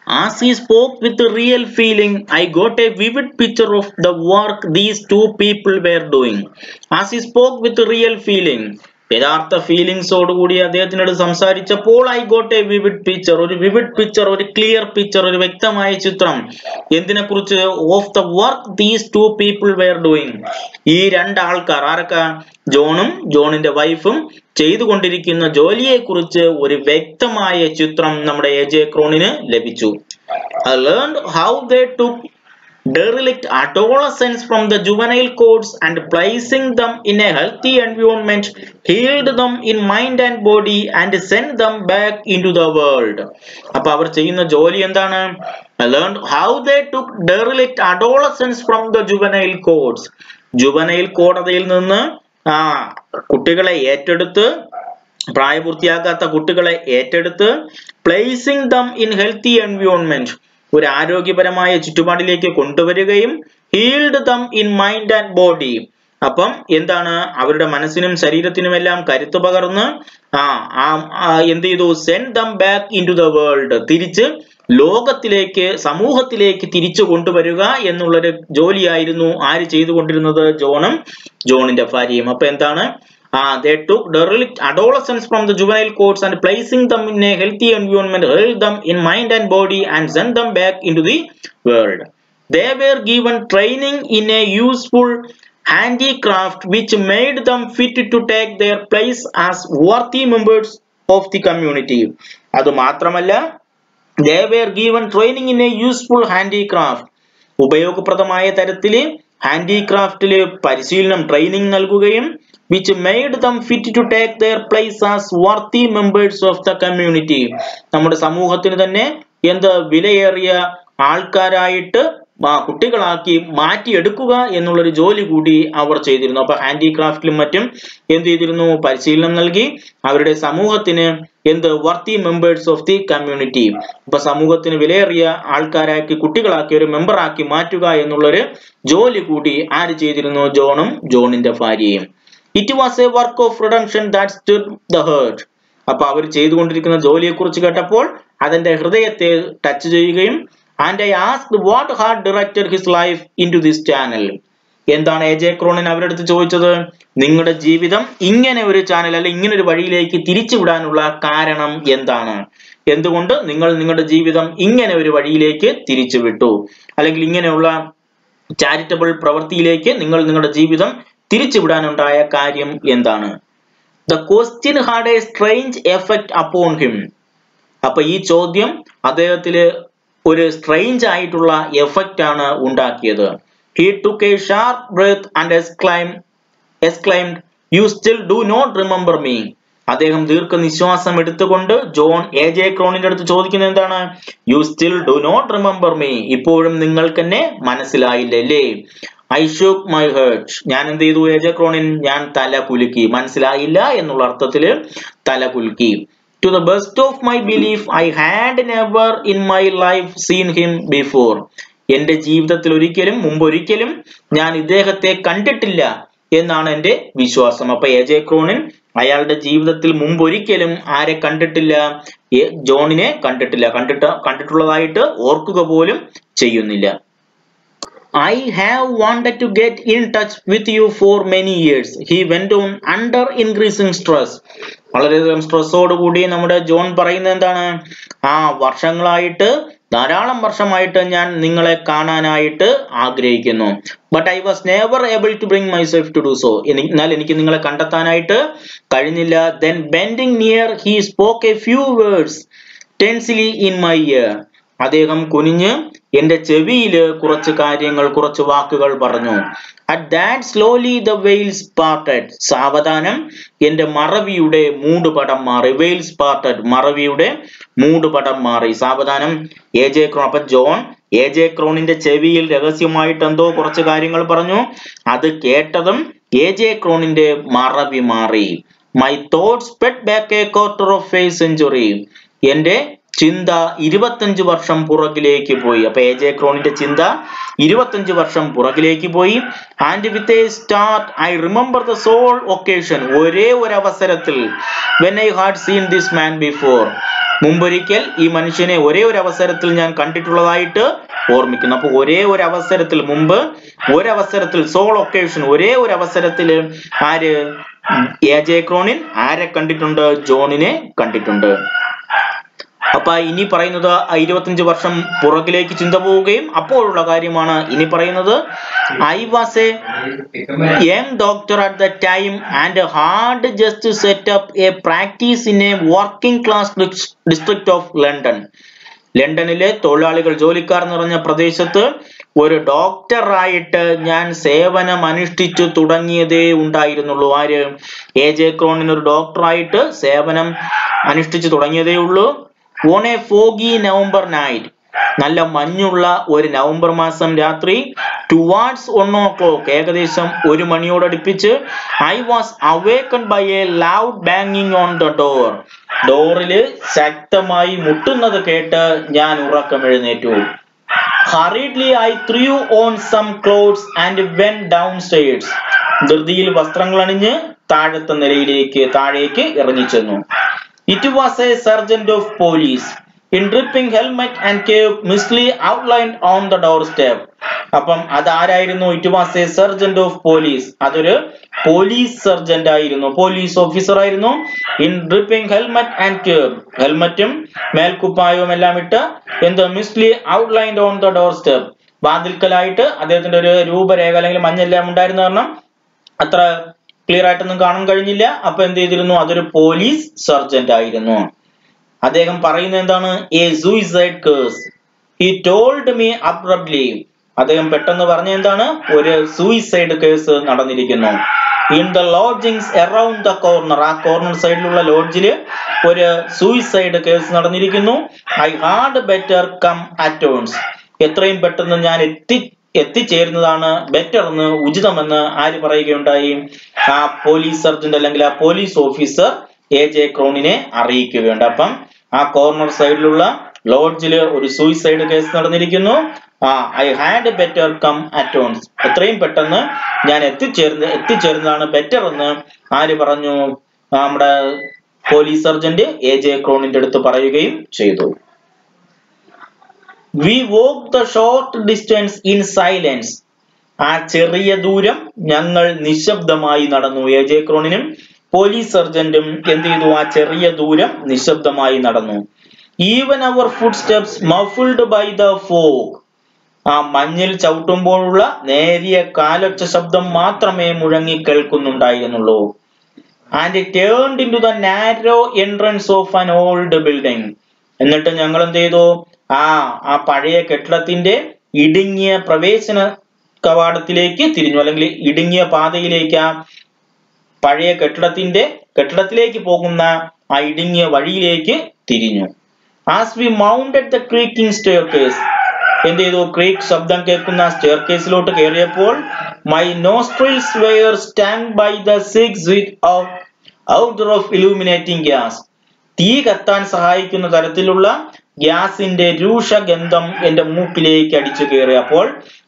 As he spoke with real feeling, I got a vivid picture of the work these two people were doing. As he spoke with real feeling, യഥാർത്ഥ ഫീലിങ്സോടുകൂടി അദ്ദേഹത്തിനോട് സംസാരിച്ചപ്പോൾ I got a vivid picture ഒരു vivid picture ഒരു clear picture ഒരു വ്യക്തമായ ചിത്രം എന്തിനെ കുറിച്ച് of the work these two people were doing ഈ രണ്ട് ആൾക്കാർ ആരൊക്കെ ജോണും ജോണിന്റെ വൈഫും ചെയ്തുകൊണ്ടിരിക്കുന്ന ജോലിയെ കുറിച്ച് ഒരു വ്യക്തമായ ചിത്രം നമ്മുടെ എ ജെ ക്രോണിന് ലഭിച്ചു I learned how they took derelict adolescents from the juvenile courts and placing them in a healthy environment healed them in mind and body and sent them back into the world അപ്പൊ അവർ ചെയ്യുന്ന ജോലി എന്താണ് I learned how they took derelict adolescents from the juvenile courts juvenile കോടതിയിൽ നിന്ന് ആ കുട്ടികളെ ഏറ്റെടുത്ത് പ്രായപൂർത്തിയാകാത്ത കുട്ടികളെ ഏറ്റെടുത്ത് placing them in healthy environment ഒരു ആരോഗ്യപരമായ ചുറ്റുപാടിലേക്ക് കൊണ്ടുവരികയും healed them in mind and body അപ്പം എന്താണ് അവരുടെ മനസ്സിനും ശരീരത്തിനുമെല്ലാം കരുത്ത് പകർന്ന് ആ ആ എന്ത് ചെയ്തു send them back into the world തിരിച്ച് ലോകത്തിലേക്ക് സമൂഹത്തിലേക്ക് തിരിച്ചു കൊണ്ടുവരിക എന്നുള്ളൊരു ജോലിയായിരുന്നു ആര് ചെയ്തുകൊണ്ടിരുന്നത് ജോണും ജോണിന്റെ ഭാര്യയും അപ്പൊ എന്താണ് Uh, they took derelict adolescents from the juvenile courts and placing them in a healthy environment, held them in mind and body, and sent them back into the world. They were given training in a useful handicraft which made them fit to take their place as worthy members of the community. അത് മാത്രമല്ല they were given training in a useful handicraft ഉപയോഗപ്രദമായ തരത്തില് ഹാൻഡിക്രാഫ്റ്റില് പരിശീലനം training നൽകുകയും which made them fit to take their place as worthy members of the community നമ്മുടെ സമൂഹത്തിന് തന്നെ എന്ത് വിലയേറിയ ആൾക്കാരായിട്ട് ആ കുട്ടികളാക്കി മാറ്റിയെടുക്കുക എന്നുള്ളൊരു ജോലി കൂടി അവർ ചെയ്തിരുന്നു അപ്പൊ ഹാൻഡിക്രാഫ്റ്റിലും മറ്റും എന്ത് ചെയ്തിരുന്നു പരിശീലനം നൽകി അവരുടെ സമൂഹത്തിന് എന്ത് worthy members of the community അപ്പൊ സമൂഹത്തിന് വിലയേറിയ ആൾക്കാരാക്കി കുട്ടികളാക്കി ഒരു മെമ്പറാക്കി മാറ്റുക എന്നുള്ളൊരു ജോലി കൂടി ആര് ചെയ്തിരുന്നു ജോണും ജോണിന്റെ ഭാര്യയും it was a work of redemption that stirred the heart അപ്പൊ അവർ ചെയ്തുകൊണ്ടിരിക്കുന്ന ജോലിയെ കുറിച്ച് കേട്ടപ്പോൾ അതിന്റെ ഹൃദയത്തെ ടച്ച് ചെയ്യുകയും and I ask what had directed his life into this channel എന്താണ് എ ജെ ക്രോണിൻ അവരുടെ അടുത്ത് ചോദിച്ചത് നിങ്ങളുടെ ജീവിതം ഇങ്ങനെ ഒരു ചാനൽ അല്ലെ ഇങ്ങനെ ഒരു വഴിയിലേക്ക് തിരിച്ചുവിടാനുള്ള കാരണം എന്താണ് എന്തുകൊണ്ട് നിങ്ങൾ നിങ്ങളുടെ ജീവിതം ഇങ്ങനെ ഒരു വഴിയിലേക്ക് തിരിച്ചുവിട്ടു അല്ലെങ്കിൽ ഇങ്ങനെയുള്ള ചാരിറ്റബിൾ പ്രവൃത്തിയിലേക്ക് നിങ്ങൾ നിങ്ങളുടെ ജീവിതം തിരിച്ചുവിടാനുണ്ടായ കാര്യം എന്താണ് the question had a strange effect upon him അപ്പൊ ഈ ചോദ്യം അദ്ദേഹത്തില് ഒരു സ്ട്രെയിഞ്ച് ആയിട്ടുള്ള എഫക്റ്റ് ആണ് ഉണ്ടാക്കിയത് he took a sharp breath and exclaim exclaimed you still do not remember me അദ്ദേഹം ദീർഘനിശ്വാസം എടുത്തുകൊണ്ട് ജോൺ എ ജെ ക്രോണിന്റെ അടുത്ത് ചോദിക്കുന്നത് എന്താണ് you still do not remember me ഇപ്പോഴും നിങ്ങൾക്ക് എന്നെ മനസ്സിലായില്ലല്ലേ ഐ ഷുക്ക് മൈ ഹേർട്ട് ഞാൻ എന്ത് ചെയ്തു എ ജെ ക്രോണിൻ ഞാൻ തല കുലുക്കി മനസ്സിലായില്ല എന്നുള്ള അർത്ഥത്തില് തല കുലുക്കി to the best of my belief I had never in my life seen him before എന്റെ ജീവിതത്തിൽ ഒരിക്കലും മുമ്പ് ഒരിക്കലും ഞാൻ ഇദ്ദേഹത്തെ കണ്ടിട്ടില്ല എന്നാണ് എന്റെ വിശ്വാസം അപ്പൊ എ ജെ ക്രോണിൻ അയാളുടെ ജീവിതത്തിൽ മുമ്പ് ഒരിക്കലും ആരെ കണ്ടിട്ടില്ല ജോണിനെ കണ്ടിട്ടില്ല കണ്ടിട്ട് കണ്ടിട്ടുള്ളതായിട്ട് ഓർക്കുക പോലും ചെയ്യുന്നില്ല I have wanted to get in touch with you for many years he went on under increasing stress വളരെയധികം സ്ട്രെസ്സോട് കൂടി നമ്മുടെ ജോൺ പറയുന്നത് എന്താണ് ആ വർഷങ്ങളായിട്ട് ധാരാളം വർഷമായിട്ട് ഞാൻ നിങ്ങളെ കാണാനായിട്ട് ആഗ്രഹിക്കുന്നു but I was never able to bring myself to do so എന്നാൽ എനിക്ക് നിങ്ങളെ കണ്ടെത്താനായിട്ട് കഴിഞ്ഞില്ല then bending near he spoke a few words tensely in my ear അദ്ദേഹം കുനിഞ്ഞ് എന്റെ ചെവിയില് കുറച്ച് കാര്യങ്ങൾ കുറച്ച് വാക്കുകൾ പറഞ്ഞു at that slowly the veils parted സാവധാനം എന്റെ മറവിയുടെ മൂടുപടം മാറി വെയിൽസ് പാർട്ടഡ് മറവിയുടെ മൂടുപടം മാറി സാവധാനം എ ജെ ക്രോൺ അപ്പൊ ജോൺ എ ജെ ക്രോണിന്റെ ചെവിയിൽ രഹസ്യമായിട്ട് എന്തോ കുറച്ച് കാര്യങ്ങൾ പറഞ്ഞു അത് കേട്ടതും എ ജെ ക്രോണിന്റെ മറവി മാറി my thoughts sped back a quarter of a century എന്റെ ചിന്ത ഇരുപത്തഞ്ച് വർഷം പുറകിലേക്ക് പോയി അപ്പൊ എ ജെ ക്രോണിന്റെ ചിന്ത ഇരുപത്തഞ്ച് വർഷം പുറകിലേക്ക് പോയി and with a start I remember the sole occasion ഒരേ ഒരു അവസരത്തിൽ when I had seen this man before മുമ്പൊരിക്കൽ ഈ മനുഷ്യനെ ഒരേ ഒരു അവസരത്തിൽ ഞാൻ കണ്ടിട്ടുള്ളതായിട്ട് ഓർമ്മിക്കുന്നു അപ്പൊ ഒരേ ഒരു അവസരത്തിൽ മുമ്പ് ഒരവസരത്തിൽ സോൾ ഒക്കേഷൻ ഒരേ ഒരു അവസരത്തിൽ ആര് എ ജെ ക്രോണിൻ ആരെ കണ്ടിട്ടുണ്ട് ജോണിനെ കണ്ടിട്ടുണ്ട് അപ്പൊ ഇനി പറയുന്നത് ഇരുപത്തഞ്ച് വർഷം പുറകിലേക്ക് ചിന്ത പോവുകയും അപ്പോഴുള്ള കാര്യമാണ് ഇനി പറയുന്നത് I was a young doctor at the time and had just set up a practice in a working class district of London ലണ്ടനിലെ തൊഴിലാളികൾ ജോലിക്കാർ നിറഞ്ഞ പ്രദേശത്ത് ഒരു ഡോക്ടറായിട്ട് ഞാൻ സേവനം അനുഷ്ഠിച്ചു തുടങ്ങിയതേ ഉണ്ടായിരുന്നുള്ളൂ ആര് എ ജെ ക്രോണിന് ഒരു ഡോക്ടറായിട്ട് സേവനം അനുഷ്ഠിച്ചു തുടങ്ങിയതേ ഉള്ളൂ on a foggy November night നല്ല മഞ്ഞുള്ള ഒരു നവംബർ മാസം രാത്രി ടുവാർഡ്സ് വൺ ഓ ക്ലോക്ക് ഏകദേശം ഒരു മണിയോടടുപ്പിച്ച് I was awaken by a loud ബാങ്ങിങ് ഓൺ ദ ഡോർ ഡോറില് ശക്തമായി മുട്ടുന്നത് കേട്ട് ഞാൻ ഉറക്കം എഴുന്നേറ്റു hurriedly I threw on some clothes and went downstairs ധൃതിയിൽ വസ്ത്രങ്ങൾ അണിഞ്ഞ് താഴത്തെ നിലയിലേക്ക് താഴേക്ക് ഇറങ്ങിച്ചെന്നു it was a sergeant of police in dripping helmet and cape മിസ്ലി outlined on the doorstep അപ്പം അതാരായിരുന്നു it was a sergeant of police അതൊരു പോലീസ് സർജന്റ് ആയിരുന്നു പോലീസ് ഓഫീസർ ആയിരുന്നു in dripping helmet and cape ഹെൽമറ്റും മേൽക്കുപ്പായവും എല്ലാം ഇട്ട് എന്ത് mistily outlined on the doorstep വാതിൽക്കലായിട്ട് അദ്ദേഹത്തിന്റെ ഒരു രൂപരേഖ അല്ലെങ്കിൽ മഞ്ഞെല്ലാം ഉണ്ടായിരുന്ന കാരണം അത്ര ക്ലിയർ ആയിട്ടൊന്നും കാണാൻ കഴിഞ്ഞില്ല അപ്പൊ എന്ത് ചെയ്തിരുന്നു അതൊരു പോലീസ് സർജന്റ് ആയിരുന്നു അദ്ദേഹം പറയുന്നത് എന്താണ് a suicide case he told me abruptly അദ്ദേഹം പെട്ടെന്ന് പറഞ്ഞ എന്താണ് ഒരു സൂയിസൈഡ് കേസ് നടന്നിരിക്കുന്നു in the lodgings around the corner ആ കോർണർ സൈഡിലുള്ള ലോഡ്ജില് ഒരു സൂയിസൈഡ് കേസ് നടന്നിരിക്കുന്നു I had better come at once എത്രയും പെട്ടെന്ന് ഞാൻ എത്തി എത്തിച്ചേരുന്നതാണ് ബെറ്റർ എന്ന് ഉചിതമെന്ന് ആര് പറയുകയുണ്ടായി ആ പോലീസ് സർജന്റ് അല്ലെങ്കിൽ ആ പോലീസ് ഓഫീസർ എ ജെ ക്രോണിനെ അറിയിക്കുകയുണ്ട് അപ്പം ആ കോർണർ സൈഡിലുള്ള ലോഡ്ജില് ഒരു സൂയിസൈഡ് കേസ് നടന്നിരിക്കുന്നു ആ I had better come at once എത്രയും പെട്ടെന്ന് ഞാൻ എത്തിച്ചേർന്ന് എത്തിച്ചേരുന്നതാണ് ബെറ്റർ എന്ന് ആര് പറഞ്ഞു നമ്മുടെ പോലീസ് സർജന്റ് എ ജെ ക്രോണിന്റെ അടുത്ത് പറയുകയും ചെയ്തു we walk the short distance in silence ആ ചെറിയ ദൂരം ഞങ്ങൾ നിശബ്ദമായി നടന്നു എ ജെ ക്രോണിനും പോലീസ് സർജന്റും എന്ത് ചെയ്തു ആ ചെറിയ ദൂരം നിശബ്ദമായി നടന്നു even our footsteps muffled by the fog ആ മഞ്ഞിൽ ചവിട്ടുമ്പോഴുള്ള നേരിയ കാലൊച്ച ശബ്ദം മാത്രമേ മുഴങ്ങി കേൾക്കുന്നുണ്ടായിരുന്നുള്ളൂ and turned into the narrow entrance of an old building എന്നിട്ട് ഞങ്ങൾ എന്ത് ചെയ്തു ആ ആ പഴയ കെട്ടിടത്തിന്റെ ഇടുങ്ങിയ പ്രവേശന കവാടത്തിലേക്ക് തിരിഞ്ഞു അല്ലെങ്കിൽ ഇടുങ്ങിയ പാതയിലേക്ക് ആ പഴയ കെട്ടിടത്തിന്റെ കെട്ടിടത്തിലേക്ക് പോകുന്ന ആ ഇടുങ്ങിയ വഴിയിലേക്ക് തിരിഞ്ഞു as we mounted the creaking staircase എന്ത് ചെയ്തു ക്രീക്ക് ശബ്ദം കേൾക്കുന്ന സ്റ്റെയർ കേസിലോട്ട് കയറിയപ്പോൾ my nostrils were stung by the sick sweet odour of illuminating gas തീ കത്താൻ സഹായിക്കുന്ന തരത്തിലുള്ള ഗ്യാസിന്റെ രൂക്ഷഗന്ധം എന്റെ മൂക്കിലേക്ക് അടിച്ചു കയറിയപ്പോൾ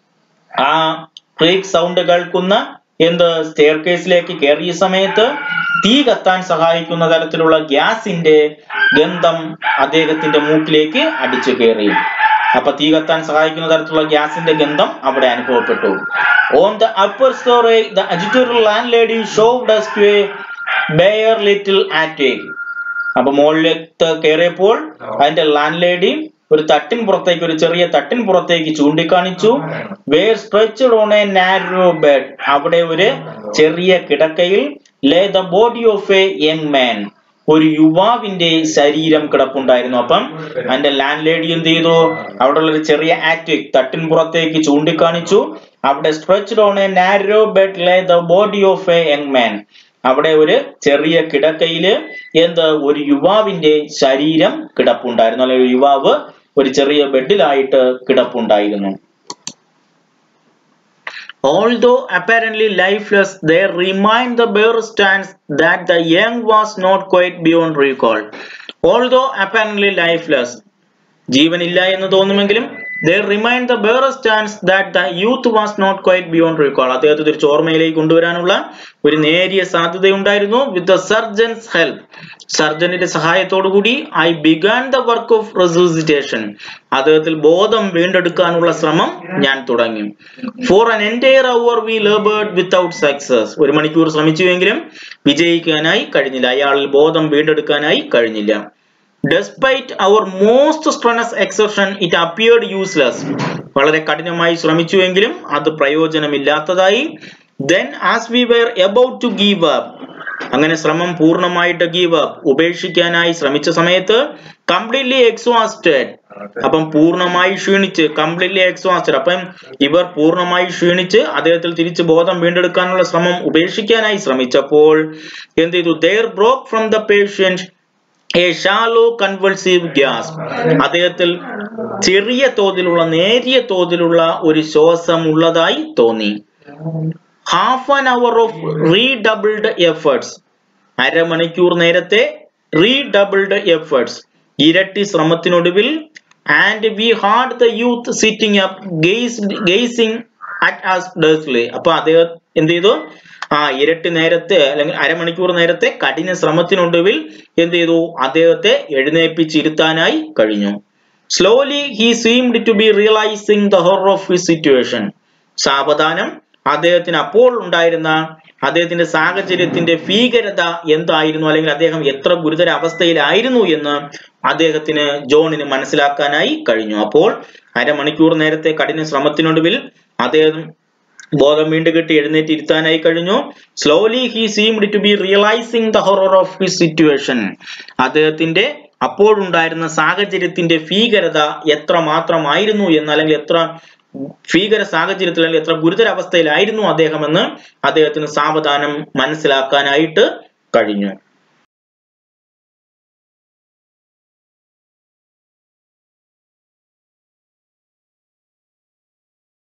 ആ ക്രീക്ക് സൗണ്ട് കേൾക്കുന്ന എന്ത് സ്റ്റെയർ കേസിലേക്ക് കയറിയ സമയത്ത് തീ കത്താൻ സഹായിക്കുന്ന തരത്തിലുള്ള ഗ്യാസിന്റെ ഗന്ധം അദ്ദേഹത്തിന്റെ മൂക്കിലേക്ക് അടിച്ചു കയറി അപ്പൊ തീ കത്താൻ സഹായിക്കുന്ന തരത്തിലുള്ള ഗ്യാസിന്റെ ഗന്ധം അവിടെ അനുഭവപ്പെട്ടു on the upper storey the agitated landlady showed us to a bare little attic അപ്പൊ മുകളിലേക്ക് കയറിയപ്പോൾ അതിന്റെ ലാൻഡ് ലേഡി ഒരു തട്ടിൻ പുറത്തേക്ക് ഒരു ചെറിയ തട്ടിൻ പുറത്തേക്ക് ചൂണ്ടിക്കാണിച്ചു where stretched on a narrow bed അവിടെ ഒരു ചെറിയ കിടക്കയിൽ lay the body of a young man ഒരു യുവാവിന്റെ ശരീരം കിടപ്പുണ്ടായിരുന്നു അപ്പം അതിന്റെ ലാൻഡ് ലേഡി എന്ത് ചെയ്തു അവിടെ ഉള്ള ഒരു ചെറിയ ആറ്റിക് തട്ടിൻ പുറത്തേക്ക് ചൂണ്ടിക്കാണിച്ചു അവിടെ stretched on a narrow bed lay the body of a young man അവിടെ ഒരു ചെറിയ കിടക്കയില് എന്ത് ഒരു യുവാവിന്റെ ശരീരം കിടപ്പുണ്ടായിരുന്നു അല്ലെങ്കിൽ ഒരു യുവാവ് ഒരു ചെറിയ ബെഡിലായിട്ട് കിടപ്പുണ്ടായിരുന്നു Although apparently lifeless, they remind the bare stands that the young was not quite beyond recall. Although apparently lifeless, ജീവനില്ല എന്ന് തോന്നുമെങ്കിലും there remained the barest chance that the youth was not quite beyond recall അദ്ദേഹത്തെ തിരിച്ച് ഓർമ്മയിലേക്ക് കൊണ്ടുവരാനുള്ള ഒരു നേരിയ സാധ്യതയുണ്ടായിരുന്നു with the sergeant's help സർജന്റെ സഹായത്തോടുകൂടി I began the work of resuscitation അദ്ദേഹത്തിൽ ബോധം വീണ്ടെടുക്കാനുള്ള ശ്രമം ഞാൻ തുടങ്ങി for an entire hour we laboured without success ഒരു മണിക്കൂർ ശ്രമിച്ചുവെങ്കിലും വിജയിക്കാനായി കഴിഞ്ഞില്ല അയാളിൽ ബോധം വീണ്ടെടുക്കാനായി കഴിഞ്ഞില്ല despite our most strenuous exertion it appeared useless വളരെ കഠിനമായി ശ്രമിച്ചുവെങ്കിലും അത് പ്രയോജനമില്ലാത്തതായി then as we were about to give up അങ്ങനെ ശ്രമം പൂർണ്ണമായിട്ട് ഗീവ് അപ്പ് ഉപേക്ഷിക്കാനായി ശ്രമിച്ച സമയത്ത് കംപ്ലീറ്റ്ലി എക്സോസ്റ്റഡ് അപ്പം പൂർണ്ണമായി ക്ഷീണിച്ച് കംപ്ലീറ്റ്ലി എക്സോസ്റ്റഡ് അപ്പം ഇവർ പൂർണ്ണമായി ക്ഷീണിച്ച് അദ്ദേഹത്തിൽ തിരിച്ച് ബോധം വീണ്ടെടുക്കാനുള്ള ശ്രമം ഉപേക്ഷിക്കാനായി ശ്രമിച്ചപ്പോൾ എന്ത് ചെയ്തു there broke from the patient a shallow convulsive gasp അദ്ദേഹത്തിൽ ചെറിയ തോതിലുള്ള നേരിയ തോതിലുള്ള ഒരു ശ്വാസം ഉള്ളതായി തോന്നി half an hour of redoubled efforts അരമണിക്കൂർ നേരത്തെ റീഡബിൾഡ് എഫേർട്സ് ഇരട്ടി ശ്രമത്തിനൊടുവിൽ and we had the youth sitting up gazing at us dazedly അപ്പൊ അദ്ദേഹം എന്ത് ചെയ്തു ആ ഇരട്ടി നേരത്തെ അല്ലെങ്കിൽ അരമണിക്കൂർ നേരത്തെ കഠിന ശ്രമത്തിനൊടുവിൽ എന്ത് ചെയ്തു അദ്ദേഹത്തെ എഴുന്നേപ്പിച്ചിരുത്താനായി കഴിഞ്ഞു slowly he seemed to be realising the horror of his situation സാവധാനം അദ്ദേഹത്തിന് അപ്പോൾ ഉണ്ടായിരുന്ന അദ്ദേഹത്തിന്റെ സാഹചര്യത്തിന്റെ ഭീകരത എന്തായിരുന്നു അല്ലെങ്കിൽ അദ്ദേഹം എത്ര ഗുരുതര അവസ്ഥയിലായിരുന്നു എന്ന് അദ്ദേഹത്തിന് ജോണിന് മനസ്സിലാക്കാനായി കഴിഞ്ഞു അപ്പോൾ അരമണിക്കൂർ നേരത്തെ കഠിന ശ്രമത്തിനൊടുവിൽ അദ്ദേഹം ബോധം വീണ്ടും കിട്ടി എഴുന്നേറ്റ് ഇരുത്താനായി കഴിഞ്ഞു slowly he seemed to be realising the horror of his situation അദ്ദേഹത്തിന്റെ അപ്പോഴുണ്ടായിരുന്ന സാഹചര്യത്തിന്റെ ഭീകരത എത്ര മാത്രമായിരുന്നു എന്ന് അല്ലെങ്കിൽ എത്ര ഭീകര സാഹചര്യത്തിൽ അല്ലെങ്കിൽ എത്ര ഗുരുതര അവസ്ഥയിലായിരുന്നു അദ്ദേഹമെന്ന് അദ്ദേഹത്തിന് സാവധാനം മനസ്സിലാക്കാനായിട്ട് കഴിഞ്ഞു